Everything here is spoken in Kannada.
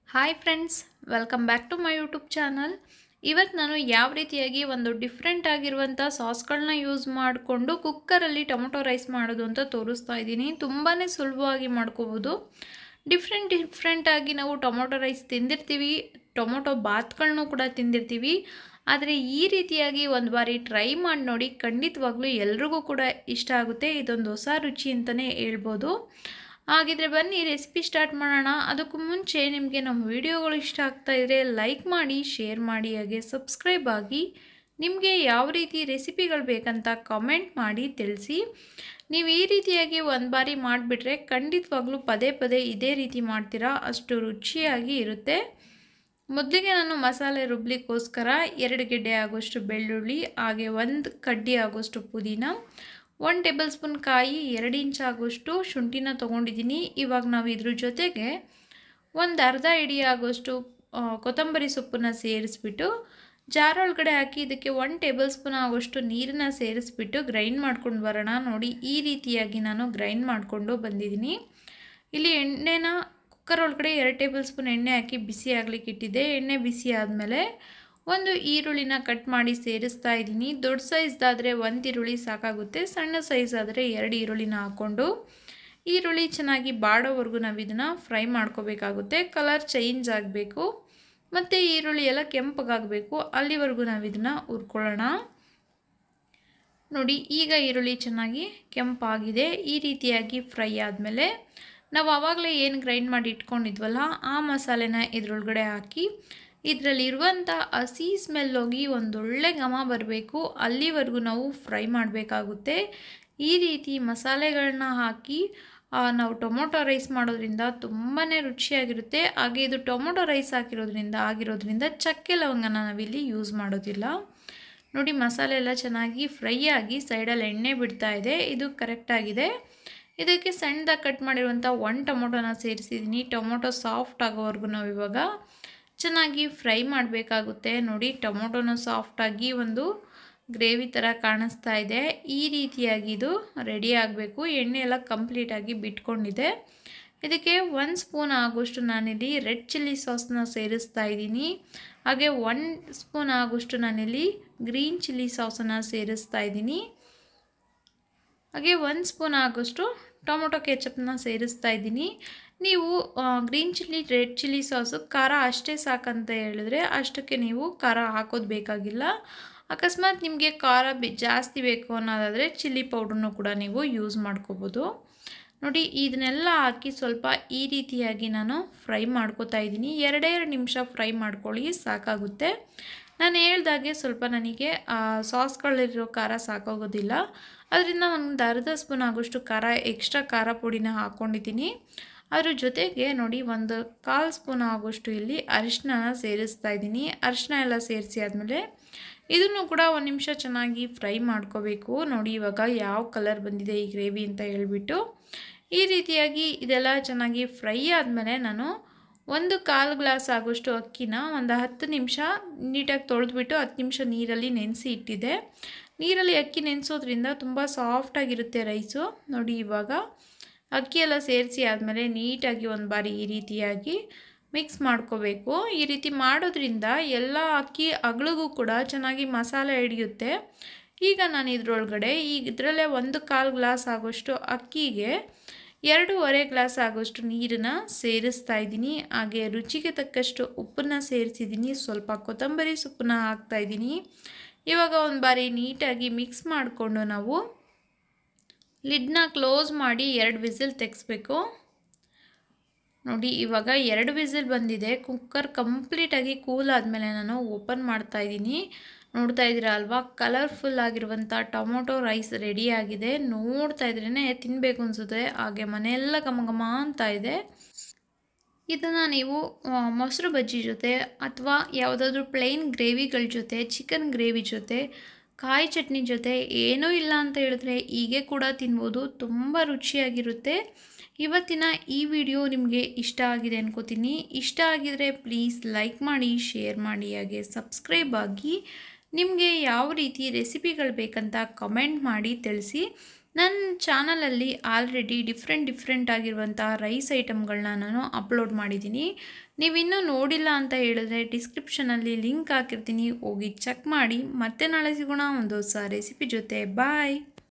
hi friends welcome back to my YouTube channel ಇವತ್ತು ನಾನು ಯಾವ ರೀತಿಯಾಗಿ ಒಂದು ಡಿಫ್ರೆಂಟ್ ಆಗಿರುವಂಥ ಸಾಸ್ಗಳನ್ನ ಯೂಸ್ ಮಾಡಿಕೊಂಡು ಕುಕ್ಕರಲ್ಲಿ ಟೊಮೊಟೊ ರೈಸ್ ಮಾಡೋದು ಅಂತ ತೋರಿಸ್ತಾ ಇದ್ದೀನಿ ತುಂಬಾ ಸುಲಭವಾಗಿ ಮಾಡ್ಕೋಬೋದು ಡಿಫ್ರೆಂಟ್ ಡಿಫ್ರೆಂಟಾಗಿ ನಾವು ಟೊಮೊಟೊ ರೈಸ್ ತಿಂದಿರ್ತೀವಿ ಟೊಮೊಟೊ ಬಾತ್ಗಳನ್ನೂ ಕೂಡ ತಿಂದಿರ್ತೀವಿ ಆದರೆ ಈ ರೀತಿಯಾಗಿ ಒಂದು ಬಾರಿ ಟ್ರೈ ಮಾಡಿ ನೋಡಿ ಖಂಡಿತವಾಗ್ಲೂ ಎಲ್ರಿಗೂ ಕೂಡ ಇಷ್ಟ ಆಗುತ್ತೆ ಇದೊಂದು ಹೊಸ ರುಚಿ ಅಂತಲೇ ಹೇಳ್ಬೋದು ಹಾಗಿದ್ರೆ ಬನ್ನಿ ರೆಸಿಪಿ ಸ್ಟಾರ್ಟ್ ಮಾಡೋಣ ಅದಕ್ಕೂ ಮುಂಚೆ ನಿಮಗೆ ನಮ್ಮ ವಿಡಿಯೋಗಳು ಇಷ್ಟ ಆಗ್ತಾ ಇದ್ದರೆ ಲೈಕ್ ಮಾಡಿ ಶೇರ್ ಮಾಡಿ ಹಾಗೆ ಸಬ್ಸ್ಕ್ರೈಬ್ ಆಗಿ ನಿಮಗೆ ಯಾವ ರೀತಿ ರೆಸಿಪಿಗಳು ಬೇಕಂತ ಕಮೆಂಟ್ ಮಾಡಿ ತಿಳಿಸಿ ನೀವು ಈ ರೀತಿಯಾಗಿ ಒಂದು ಬಾರಿ ಮಾಡಿಬಿಟ್ರೆ ಖಂಡಿತವಾಗ್ಲೂ ಪದೇ ಪದೇ ಇದೇ ರೀತಿ ಮಾಡ್ತೀರಾ ಅಷ್ಟು ರುಚಿಯಾಗಿ ಇರುತ್ತೆ ಮೊದಲಿಗೆ ನಾನು ಮಸಾಲೆ ರುಬ್ಲಿಕ್ಕೋಸ್ಕರ ಎರಡು ಗೆಡ್ಡೆ ಆಗೋಷ್ಟು ಬೆಳ್ಳುಳ್ಳಿ ಹಾಗೆ ಒಂದು ಕಡ್ಡಿ ಆಗೋಷ್ಟು ಪುದೀನ ಒನ್ ಟೇಬಲ್ ಸ್ಪೂನ್ ಕಾಯಿ ಎರಡು ಇಂಚ್ ಆಗೋಷ್ಟು ಶುಂಠಿನ ತೊಗೊಂಡಿದ್ದೀನಿ ಇವಾಗ ನಾವು ಇದ್ರ ಜೊತೆಗೆ ಒಂದು ಅರ್ಧ ಇಡಿ ಆಗೋಷ್ಟು ಕೊತ್ತಂಬರಿ ಸೊಪ್ಪನ್ನ ಸೇರಿಸ್ಬಿಟ್ಟು ಜಾರ್ ಒಳಗಡೆ ಹಾಕಿ ಇದಕ್ಕೆ ಒನ್ ಟೇಬಲ್ ಸ್ಪೂನ್ ಆಗೋಷ್ಟು ನೀರನ್ನ ಸೇರಿಸ್ಬಿಟ್ಟು ಗ್ರೈಂಡ್ ಮಾಡ್ಕೊಂಡು ಬರೋಣ ನೋಡಿ ಈ ರೀತಿಯಾಗಿ ನಾನು ಗ್ರೈಂಡ್ ಮಾಡಿಕೊಂಡು ಬಂದಿದ್ದೀನಿ ಇಲ್ಲಿ ಎಣ್ಣೆನ ಕುಕ್ಕರ್ ಒಳಗಡೆ ಎರಡು ಟೇಬಲ್ ಸ್ಪೂನ್ ಎಣ್ಣೆ ಹಾಕಿ ಬಿಸಿ ಆಗ್ಲಿಕ್ಕೆ ಇಟ್ಟಿದ್ದೆ ಎಣ್ಣೆ ಬಿಸಿ ಆದಮೇಲೆ ಒಂದು ಈರುಳ್ಳಿನ ಕಟ್ ಮಾಡಿ ಸೇರಿಸ್ತಾ ಇದ್ದೀನಿ ದೊಡ್ಡ ಸೈಜ್ದಾದರೆ ಒಂದು ಈರುಳ್ಳಿ ಸಾಕಾಗುತ್ತೆ ಸಣ್ಣ ಸೈಜ್ ಆದರೆ ಎರಡು ಈರುಳ್ಳಿನ ಹಾಕ್ಕೊಂಡು ಈರುಳ್ಳಿ ಚೆನ್ನಾಗಿ ಬಾಡೋವರೆಗೂ ನಾವು ಇದನ್ನು ಫ್ರೈ ಮಾಡ್ಕೋಬೇಕಾಗುತ್ತೆ ಕಲರ್ ಚೇಂಜ್ ಆಗಬೇಕು ಮತ್ತು ಈರುಳ್ಳಿ ಎಲ್ಲ ಕೆಂಪಗಾಗಬೇಕು ಅಲ್ಲಿವರೆಗೂ ನಾವು ಇದನ್ನು ಹುರ್ಕೊಳ್ಳೋಣ ನೋಡಿ ಈಗ ಈರುಳ್ಳಿ ಚೆನ್ನಾಗಿ ಕೆಂಪಾಗಿದೆ ಈ ರೀತಿಯಾಗಿ ಫ್ರೈ ಆದಮೇಲೆ ನಾವು ಆವಾಗಲೇ ಏನು ಗ್ರೈಂಡ್ ಮಾಡಿ ಇಟ್ಕೊಂಡಿದ್ವಲ್ಲ ಆ ಮಸಾಲೆನ ಇದ್ರೊಳಗಡೆ ಹಾಕಿ ಇದರಲ್ಲಿರುವಂಥ ಹಸಿ ಸ್ಮೆಲ್ ಹೋಗಿ ಒಂದೊಳ್ಳೆ ಘಮ ಬರಬೇಕು ಅಲ್ಲಿವರೆಗೂ ನಾವು ಫ್ರೈ ಮಾಡಬೇಕಾಗುತ್ತೆ ಈ ರೀತಿ ಮಸಾಲೆಗಳನ್ನ ಹಾಕಿ ನಾವು ಟೊಮೊಟೊ ರೈಸ್ ಮಾಡೋದ್ರಿಂದ ತುಂಬಾ ರುಚಿಯಾಗಿರುತ್ತೆ ಹಾಗೆ ಇದು ಟೊಮೊಟೊ ರೈಸ್ ಹಾಕಿರೋದ್ರಿಂದ ಆಗಿರೋದ್ರಿಂದ ಚಕ್ಕೆ ಲವಂಗನ ನಾವಿಲ್ಲಿ ಯೂಸ್ ಮಾಡೋದಿಲ್ಲ ನೋಡಿ ಮಸಾಲೆ ಎಲ್ಲ ಚೆನ್ನಾಗಿ ಫ್ರೈ ಆಗಿ ಸೈಡಲ್ಲಿ ಎಣ್ಣೆ ಬಿಡ್ತಾ ಇದೆ ಇದು ಕರೆಕ್ಟಾಗಿದೆ ಇದಕ್ಕೆ ಸಣ್ಣದಾಗಿ ಕಟ್ ಮಾಡಿರುವಂಥ ಒನ್ ಟೊಮೊಟೊನ ಸೇರಿಸಿದ್ದೀನಿ ಟೊಮೊಟೊ ಸಾಫ್ಟ್ ಆಗೋವರೆಗೂ ನಾವು ಇವಾಗ ಚೆನ್ನಾಗಿ ಫ್ರೈ ಮಾಡಬೇಕಾಗುತ್ತೆ ನೋಡಿ ಟೊಮೊಟೊನ ಸಾಫ್ಟಾಗಿ ಒಂದು ಗ್ರೇವಿ ಥರ ಕಾಣಿಸ್ತಾ ಇದೆ ಈ ರೀತಿಯಾಗಿ ಇದು ರೆಡಿ ಆಗಬೇಕು ಎಣ್ಣೆ ಎಲ್ಲ ಕಂಪ್ಲೀಟಾಗಿ ಬಿಟ್ಕೊಂಡಿದೆ ಇದಕ್ಕೆ ಒಂದು ಸ್ಪೂನ್ ಆಗೋಷ್ಟು ನಾನಿಲ್ಲಿ ರೆಡ್ ಚಿಲ್ಲಿ ಸಾಸ್ನ ಸೇರಿಸ್ತಾ ಇದ್ದೀನಿ ಹಾಗೆ ಒನ್ ಸ್ಪೂನ್ ಆಗೋಷ್ಟು ನಾನಿಲ್ಲಿ ಗ್ರೀನ್ ಚಿಲ್ಲಿ ಸಾಸನ್ನು ಸೇರಿಸ್ತಾ ಇದ್ದೀನಿ ಹಾಗೆ ಒಂದು ಸ್ಪೂನ್ ಆಗೋಷ್ಟು ಟೊಮೊಟೊ ಕೆಚಪ್ನ ಸೇರಿಸ್ತಾ ಇದ್ದೀನಿ ನೀವು green chilli red chilli sauce ಖಾರ ಅಷ್ಟೇ ಸಾಕಂತ ಹೇಳಿದ್ರೆ ಅಷ್ಟಕ್ಕೆ ನೀವು ಖಾರ ಹಾಕೋದು ಬೇಕಾಗಿಲ್ಲ ಅಕಸ್ಮಾತ್ ನಿಮಗೆ ಖಾರ ಬಿ ಜಾಸ್ತಿ ಬೇಕು ಅನ್ನೋದಾದರೆ ಚಿಲ್ಲಿ ಪೌಡ್ರನ್ನು ಕೂಡ ನೀವು ಯೂಸ್ ಮಾಡ್ಕೋಬೋದು ನೋಡಿ ಇದನ್ನೆಲ್ಲ ಹಾಕಿ ಸ್ವಲ್ಪ ಈ ರೀತಿಯಾಗಿ ನಾನು ಫ್ರೈ ಮಾಡ್ಕೋತಾ ಇದ್ದೀನಿ ಎರಡೇ ಎರಡು ನಿಮಿಷ ಫ್ರೈ ಮಾಡ್ಕೊಳ್ಳಿ ಸಾಕಾಗುತ್ತೆ ನಾನು ಹೇಳ್ದಾಗೆ ಸ್ವಲ್ಪ ನನಗೆ ಸಾಸ್ಗಳಿರೋ ಖಾರ ಸಾಕಾಗೋದಿಲ್ಲ ಅದರಿಂದ ಒಂದು ಅರ್ಧ ಸ್ಪೂನ್ ಆಗೋಷ್ಟು ಖಾರ ಎಕ್ಸ್ಟ್ರಾ ಖಾರ ಪುಡಿನ ಹಾಕ್ಕೊಂಡಿದ್ದೀನಿ ಅದ್ರ ಜೊತೆಗೆ ನೋಡಿ ಒಂದು ಕಾಲು ಸ್ಪೂನ್ ಆಗೋಷ್ಟು ಇಲ್ಲಿ ಅರಿಶಿನ ಸೇರಿಸ್ತಾ ಇದ್ದೀನಿ ಅರಿಶಿನ ಎಲ್ಲ ಸೇರಿಸಿ ಆದಮೇಲೆ ಇದನ್ನು ಕೂಡ ಒಂದು ನಿಮಿಷ ಚೆನ್ನಾಗಿ ಫ್ರೈ ಮಾಡ್ಕೋಬೇಕು ನೋಡಿ ಇವಾಗ ಯಾವ ಕಲರ್ ಬಂದಿದೆ ಈ ಗ್ರೇವಿ ಅಂತ ಹೇಳ್ಬಿಟ್ಟು ಈ ರೀತಿಯಾಗಿ ಇದೆಲ್ಲ ಚೆನ್ನಾಗಿ ಫ್ರೈ ಆದಮೇಲೆ ನಾನು ಒಂದು ಕಾಲು ಗ್ಲಾಸ್ ಆಗೋಷ್ಟು ಅಕ್ಕಿನ ಒಂದು ಹತ್ತು ನಿಮಿಷ ನೀಟಾಗಿ ತೊಳೆದ್ಬಿಟ್ಟು ಹತ್ತು ನಿಮಿಷ ನೀರಲ್ಲಿ ನೆನೆಸಿ ಇಟ್ಟಿದ್ದೆ ನೀರಲ್ಲಿ ಅಕ್ಕಿ ನೆನೆಸೋದ್ರಿಂದ ತುಂಬ ಸಾಫ್ಟಾಗಿರುತ್ತೆ ರೈಸು ನೋಡಿ ಇವಾಗ ಅಕ್ಕಿ ಎಲ್ಲ ಸೇರಿಸಿ ಆದಮೇಲೆ ನೀಟಾಗಿ ಒಂದು ಬಾರಿ ಈ ರೀತಿಯಾಗಿ ಮಿಕ್ಸ್ ಮಾಡ್ಕೋಬೇಕು ಈ ರೀತಿ ಮಾಡೋದ್ರಿಂದ ಎಲ್ಲ ಅಕ್ಕಿ ಅಗಳಿಗೂ ಕೂಡ ಚೆನ್ನಾಗಿ ಮಸಾಲೆ ಹಿಡಿಯುತ್ತೆ ಈಗ ನಾನು ಇದರೊಳಗಡೆ ಈಗ ಇದರಲ್ಲೇ ಒಂದು ಕಾಲು ಗ್ಲಾಸ್ ಆಗೋಷ್ಟು ಅಕ್ಕಿಗೆ ಎರಡೂವರೆ ಗ್ಲಾಸ್ ಆಗೋಷ್ಟು ನೀರನ್ನ ಸೇರಿಸ್ತಾ ಇದ್ದೀನಿ ಹಾಗೆ ರುಚಿಗೆ ತಕ್ಕಷ್ಟು ಉಪ್ಪನ್ನು ಸೇರಿಸಿದ್ದೀನಿ ಸ್ವಲ್ಪ ಕೊತ್ತಂಬರಿ ಸೊಪ್ಪನ್ನ ಹಾಕ್ತಾ ಇದ್ದೀನಿ ಇವಾಗ ಒಂದು ಬಾರಿ ನೀಟಾಗಿ ಮಿಕ್ಸ್ ಮಾಡಿಕೊಂಡು ನಾವು ಲಿಡ್ನ ಕ್ಲೋಸ್ ಮಾಡಿ ಎರಡು ವಿಸಿಲ್ ತೆಗೆಸ್ಬೇಕು ನೋಡಿ ಇವಾಗ ಎರಡು ವಿಸಿಲ್ ಬಂದಿದೆ ಕುಕ್ಕರ್ ಕಂಪ್ಲೀಟಾಗಿ ಕೂಲ್ ಆದಮೇಲೆ ನಾನು ಓಪನ್ ಮಾಡ್ತಾ ಇದ್ದೀನಿ ನೋಡ್ತಾ ಇದ್ದೀರಾ ಅಲ್ವಾ ಕಲರ್ಫುಲ್ ಆಗಿರುವಂಥ ಟೊಮೊಟೊ ರೈಸ್ ರೆಡಿ ಆಗಿದೆ ನೋಡ್ತಾ ಇದ್ರೇ ತಿನ್ನಬೇಕು ಅನಿಸುತ್ತೆ ಹಾಗೆ ಮನೆಯೆಲ್ಲ ಘಮ ಘಮ ಅಂತ ಇದೆ ಇದನ್ನು ನೀವು ಮೊಸರು ಬಜ್ಜಿ ಜೊತೆ ಅಥವಾ ಯಾವುದಾದ್ರೂ ಪ್ಲೇನ್ ಗ್ರೇವಿಗಳ ಜೊತೆ ಚಿಕನ್ ಗ್ರೇವಿ ಜೊತೆ ಕಾಯಿ ಚಟ್ನಿ ಜೊತೆ ಏನೂ ಇಲ್ಲ ಅಂತ ಹೇಳಿದ್ರೆ ಹೀಗೆ ಕೂಡ ತಿನ್ಬೋದು ತುಂಬ ರುಚಿಯಾಗಿರುತ್ತೆ ಇವತ್ತಿನ ಈ ವಿಡಿಯೋ ನಿಮಗೆ ಇಷ್ಟ ಆಗಿದೆ ಅನ್ಕೋತೀನಿ ಇಷ್ಟ ಆಗಿದರೆ ಪ್ಲೀಸ್ ಲೈಕ್ ಮಾಡಿ ಶೇರ್ ಮಾಡಿ ಹಾಗೆ ಸಬ್ಸ್ಕ್ರೈಬ್ ಆಗಿ ನಿಮಗೆ ಯಾವ ರೀತಿ ರೆಸಿಪಿಗಳು ಬೇಕಂತ ಕಮೆಂಟ್ ಮಾಡಿ ತಿಳಿಸಿ ನನ್ನ ಚಾನಲಲ್ಲಿ ಆಲ್ರೆಡಿ ಡಿಫ್ರೆಂಟ್ ಡಿಫ್ರೆಂಟ್ ಆಗಿರುವಂಥ ರೈಸ್ ಐಟಮ್ಗಳನ್ನ ನಾನು ಅಪ್ಲೋಡ್ ಮಾಡಿದ್ದೀನಿ ನೀವಿನ್ನೂ ನೋಡಿಲ್ಲ ಅಂತ ಹೇಳಿದ್ರೆ ಡಿಸ್ಕ್ರಿಪ್ಷನಲ್ಲಿ ಲಿಂಕ್ ಹಾಕಿರ್ತೀನಿ ಹೋಗಿ ಚೆಕ್ ಮಾಡಿ ಮತ್ತೆ ನಾಳೆ ಸಿಗೋಣ ಒಂದು ಹೊಸ ರೆಸಿಪಿ ಜೊತೆ ಬಾಯ್